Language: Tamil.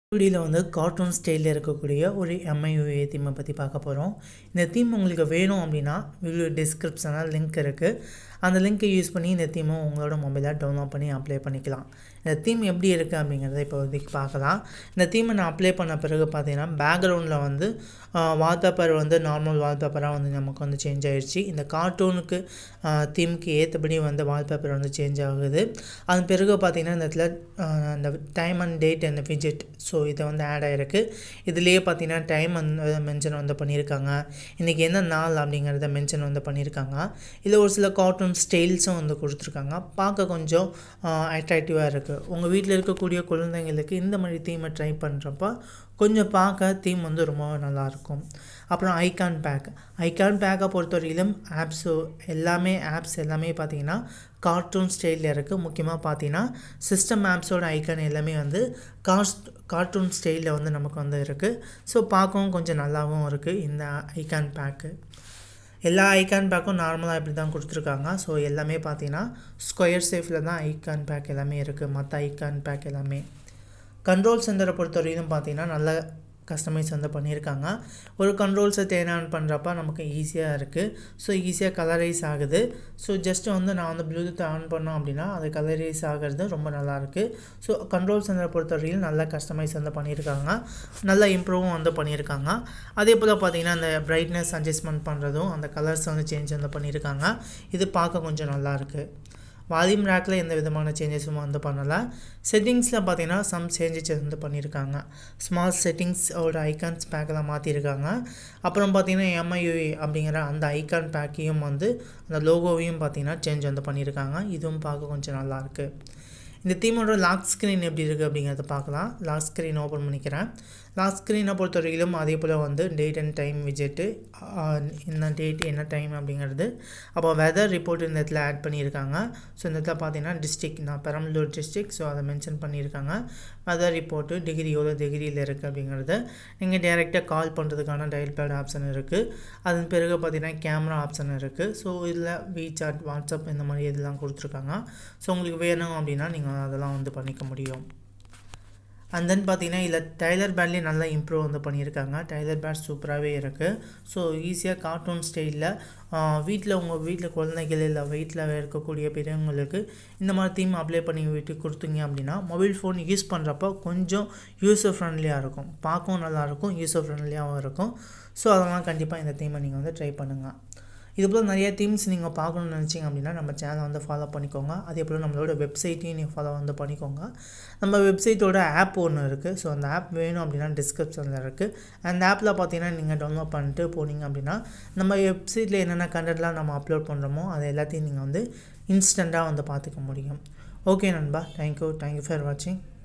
வீடியோவில் வந்து கார்ட்டூன் ஸ்டைலில் இருக்கக்கூடிய ஒரு எம்ஐயூஏ தீமை பற்றி பார்க்க போகிறோம் இந்த தீம் உங்களுக்கு வேணும் அப்படின்னா வீடியோ டிஸ்கிரிப்ஷனில் லிங்க் இருக்குது அந்த லிங்க்கை யூஸ் பண்ணி இந்த தீமை உங்களோட மொபைலில் டவுன்லோட் பண்ணி அப்ளை பண்ணிக்கலாம் இந்த தீம் எப்படி இருக்குது அப்படிங்கிறத இப்போதைக்கு பார்க்கலாம் இந்த தீமை நான் அப்ளை பண்ண பிறகு பார்த்தீங்கன்னா பேக்ரவுண்டில் வந்து வால்பேப்பர் வந்து நார்மல் வால்பேப்பராக வந்து நமக்கு வந்து சேஞ்ச் ஆகிடுச்சு இந்த கார்ட்டூனுக்கு தீமுக்கு ஏற்றபடி வந்து வால்பேப்பர் வந்து சேஞ்ச் ஆகுது அதன் பிறகு பார்த்திங்கன்னா இந்த இடத்துல அந்த டைம் அண்ட் டேட் அண்ட் ஃபிஜெட் ஸோ இதை வந்து ஆட் ஆகிருக்கு இதுலேயே பார்த்தீங்கன்னா டைம் வந்து மென்ஷன் வந்து பண்ணியிருக்காங்க இன்றைக்கி என்ன நாள் அப்படிங்கிறத மென்ஷன் வந்து பண்ணியிருக்காங்க இதில் ஒரு சில கார்ட்டூன் ஸ்டைல்ஸும் வந்து கொடுத்துருக்காங்க பார்க்க கொஞ்சம் அட்ராக்டிவாக இருக்குது உங்கள் வீட்டில் இருக்கக்கூடிய குழந்தைங்களுக்கு இந்த மாதிரி தீமை ட்ரை பண்ணுறப்ப கொஞ்சம் பார்க்க தீம் வந்து ரொம்ப நல்லாயிருக்கும் அப்புறம் ஐகான் பேக் ஐகான் பேக்கை பொறுத்தவரையிலும் ஆப்ஸு எல்லாமே ஆப்ஸ் எல்லாமே பார்த்தீங்கன்னா கார்ட்டூன் ஸ்டைலில் இருக்குது முக்கியமாக பார்த்தீங்கன்னா சிஸ்டம் ஆப்ஸோட ஐக்கான் எல்லாமே வந்து காஸ்ட் கார்ட்டூன் ஸ்டைலில் வந்து நமக்கு வந்து இருக்குது ஸோ பார்க்கவும் கொஞ்சம் நல்லாவும் இருக்குது இந்த ஐகான் பேக்கு எல்லா ஐகான் பேக்கும் நார்மலாக இப்படி தான் கொடுத்துருக்காங்க ஸோ எல்லாமே பார்த்தீங்கன்னா ஸ்கொயர் சேஃபில் தான் ஐகான் பேக் எல்லாமே இருக்குது மற்ற ஐகான் பேக் எல்லாமே கண்ட்ரோல் சென்டரை பொறுத்தவரையிலும் பார்த்தீங்கன்னா நல்ல கஸ்டமைஸ் வந்து பண்ணியிருக்காங்க ஒரு கண்ட்ரோல்ஸை டேன் ஆன் பண்ணுறப்ப நமக்கு ஈஸியாக இருக்குது ஸோ ஈஸியாக கலரைஸ் ஆகுது ஸோ ஜஸ்ட்டு வந்து நான் வந்து ப்ளூடூத் ஆன் பண்ணோம் அப்படின்னா அது கலரைஸ் ஆகிறது ரொம்ப நல்லாயிருக்கு ஸோ கண்ட்ரோல் சென்டரை பொறுத்தவரையிலும் நல்ல கஸ்டமைஸ் வந்து பண்ணியிருக்காங்க நல்ல இம்ப்ரூவும் வந்து பண்ணியிருக்காங்க அதே போல் பார்த்திங்கன்னா அந்த பிரைட்னஸ் அட்ஜஸ்ட்மெண்ட் பண்ணுறதும் அந்த கலர்ஸ் வந்து சேஞ்ச் வந்து பண்ணியிருக்காங்க இது பார்க்க கொஞ்சம் நல்லாயிருக்கு வால்யூம் ரேக்கில் எந்த விதமான சேஞ்சஸும் வந்து பண்ணலை செட்டிங்ஸில் பார்த்தீங்கன்னா சம் சேஞ்சஸ் வந்து பண்ணியிருக்காங்க ஸ்மால் செட்டிங்ஸோட ஐக்கான்ஸ் பேக்கெல்லாம் மாற்றிருக்காங்க அப்புறம் பார்த்தீங்கன்னா எம்ஐயூஏ அப்படிங்கிற அந்த ஐக்கான் பேக்கையும் வந்து அந்த லோகோவையும் பார்த்தீங்கன்னா சேஞ்ச் வந்து பண்ணியிருக்காங்க இதுவும் பார்க்க கொஞ்சம் நல்லாயிருக்கு இந்த தீமோட லாக் ஸ்க்ரீன் எப்படி இருக்குது அப்படிங்கிறத பார்க்கலாம் லாக் ஸ்க்ரீன் ஓப்பன் பண்ணிக்கிறேன் லாக் ஸ்க்ரீனை பொறுத்தவரையிலும் அதே போல் வந்து டேட் அண்ட் டைம் விஜெட்டு என்ன டேட் என்ன டைம் அப்படிங்கிறது அப்போ வெதர் ரிப்போர்ட் இந்த இடத்துல ஆட் பண்ணியிருக்காங்க ஸோ இந்த இடத்துல பார்த்தீங்கன்னா டிஸ்ட்ரிக் நான் பெரம்பலூர் டிஸ்ட்ரிக் ஸோ அதை மென்ஷன் பண்ணியிருக்காங்க வெதர் ரிப்போர்ட்டு டிகிரி எவ்வளோ டிகிரியில் இருக்குது அப்படிங்கிறத நீங்கள் டேரெக்டாக கால் பண்ணுறதுக்கான டயல் பேட் ஆப்ஷன் இருக்குது அதன் பிறகு பார்த்தீங்கன்னா கேமரா ஆப்ஷன் இருக்குது ஸோ இதில் வீசாட் வாட்ஸ்அப் இந்த மாதிரி இதெல்லாம் கொடுத்துருக்காங்க ஸோ உங்களுக்கு வேணும் அப்படின்னா நீங்கள் அதெல்லாம் வந்து பண்ணிக்க முடியும் அண்ட் தென் பார்த்தீங்கன்னா இதில் டைலர் பேட்லேயே நல்லா இம்ப்ரூவ் வந்து பண்ணியிருக்காங்க டைலர் பேட் சூப்பராகவே இருக்குது ஸோ ஈஸியாக கார்ட்டூன் ஸ்டைலில் வீட்டில் உங்கள் வீட்டில் குழந்தைகள் இல்லை வீட்டில் இருக்கக்கூடிய பெரியவங்களுக்கு இந்த மாதிரி தீம் அப்ளை பண்ணி விட்டு கொடுத்தீங்க அப்படின்னா மொபைல் ஃபோன் யூஸ் பண்ணுறப்போ கொஞ்சம் யூஸர் ஃப்ரெண்ட்லியாக இருக்கும் பார்க்கவும் நல்லாயிருக்கும் யூஸர் ஃப்ரெண்ட்லியாகவும் இருக்கும் ஸோ அதெல்லாம் கண்டிப்பாக இந்த தீமை நீங்கள் வந்து ட்ரை பண்ணுங்கள் இது போல் நிறைய தீம்ஸ் நீங்கள் பார்க்கணுன்னு நினச்சிங்க அப்படின்னா நம்ம சேனலை வந்து ஃபாலோ பண்ணிக்கோங்க அதே போல் நம்மளோட வெப்சைட்டையும் நீங்கள் ஃபாலோ வந்து பண்ணிக்கோங்க நம்ம வெப்சைட்டோட ஆப் ஒன்று இருக்குது ஸோ அந்த ஆப் வேணும் அப்படின்னா டிஸ்கிரிப்ஷனில் இருக்குது அந்த ஆப்பில் பார்த்தீங்கன்னா நீங்கள் டவுன்லோட் பண்ணிட்டு போனீங்க அப்படின்னா நம்ம வெப்சைட்டில் என்னென்ன கண்டென்ட்லாம் நம்ம அப்லோட் பண்ணுறோமோ அது எல்லாத்தையும் நீங்கள் வந்து இன்ஸ்டண்ட்டாக வந்து பார்த்துக்க முடியும் ஓகே நண்பா தேங்க்யூ தேங்க்யூ ஃபார் வாட்சிங்